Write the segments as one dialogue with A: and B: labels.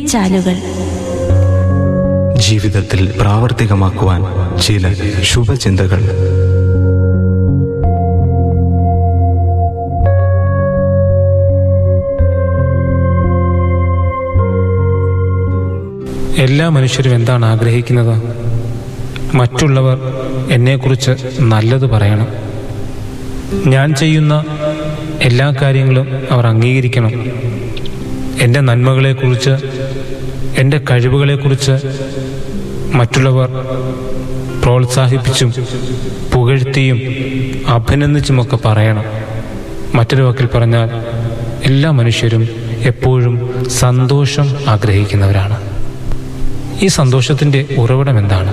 A: നീർച്ചാലുകൾ
B: ജീവിതത്തിൽ പ്രാവർത്തികമാക്കുവാൻ ചില ശുഭചിന്തകൾ
C: എല്ലാ മനുഷ്യരും എന്താണ് ആഗ്രഹിക്കുന്നത് മറ്റുള്ളവർ എന്നെക്കുറിച്ച് നല്ലത് പറയണം ഞാൻ ചെയ്യുന്ന എല്ലാ കാര്യങ്ങളും അവർ അംഗീകരിക്കണം എൻ്റെ നന്മകളെക്കുറിച്ച് എൻ്റെ കഴിവുകളെക്കുറിച്ച് മറ്റുള്ളവർ പ്രോത്സാഹിപ്പിച്ചും പുകഴ്ത്തിയും അഭിനന്ദിച്ചുമൊക്കെ പറയണം മറ്റൊരു വാക്കിൽ പറഞ്ഞാൽ എല്ലാ മനുഷ്യരും എപ്പോഴും സന്തോഷം ആഗ്രഹിക്കുന്നവരാണ് ഈ സന്തോഷത്തിൻ്റെ ഉറവിടം എന്താണ്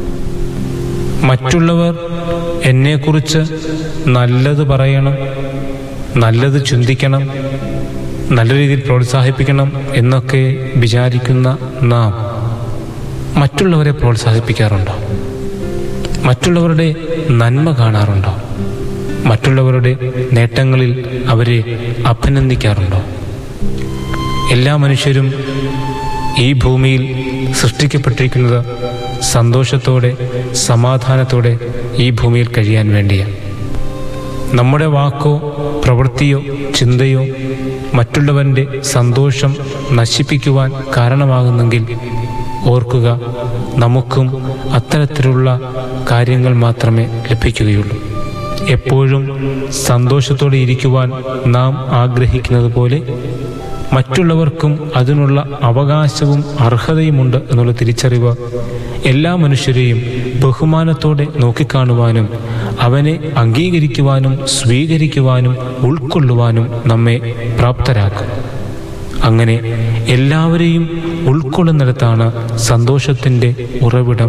C: മറ്റുള്ളവർ എന്നെക്കുറിച്ച് നല്ലത് പറയണം നല്ലത് ചിന്തിക്കണം നല്ല രീതിയിൽ പ്രോത്സാഹിപ്പിക്കണം എന്നൊക്കെ വിചാരിക്കുന്ന നാം മറ്റുള്ളവരെ പ്രോത്സാഹിപ്പിക്കാറുണ്ടോ മറ്റുള്ളവരുടെ നന്മ കാണാറുണ്ടോ മറ്റുള്ളവരുടെ നേട്ടങ്ങളിൽ അവരെ അഭിനന്ദിക്കാറുണ്ടോ എല്ലാ മനുഷ്യരും ഈ ഭൂമിയിൽ സൃഷ്ടിക്കപ്പെട്ടിരിക്കുന്നത് സന്തോഷത്തോടെ സമാധാനത്തോടെ ഈ ഭൂമിയിൽ കഴിയാൻ വേണ്ടിയാണ് നമ്മുടെ വാക്കോ പ്രവൃത്തിയോ ചിന്തയോ മറ്റുള്ളവൻ്റെ സന്തോഷം നശിപ്പിക്കുവാൻ കാരണമാകുന്നെങ്കിൽ ഓർക്കുക നമുക്കും അത്തരത്തിലുള്ള കാര്യങ്ങൾ മാത്രമേ ലഭിക്കുകയുള്ളൂ എപ്പോഴും സന്തോഷത്തോടെ ഇരിക്കുവാൻ നാം ആഗ്രഹിക്കുന്നത് പോലെ മറ്റുള്ളവർക്കും അതിനുള്ള അവകാശവും അർഹതയുമുണ്ട് എന്നുള്ള തിരിച്ചറിവ് എല്ലാ മനുഷ്യരെയും ബഹുമാനത്തോടെ നോക്കിക്കാണുവാനും അവനെ അംഗീകരിക്കുവാനും സ്വീകരിക്കുവാനും ഉൾക്കൊള്ളുവാനും നമ്മെ പ്രാപ്തരാക്കും അങ്ങനെ എല്ലാവരെയും ഉൾക്കൊള്ളുന്നിടത്താണ് സന്തോഷത്തിൻ്റെ ഉറവിടം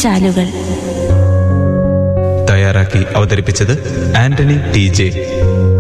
A: നീർച്ചാലുകൾ
B: തയ്യാറാക്കി അവതരിപ്പിച്ചത് ആന്റണി ടി ജെ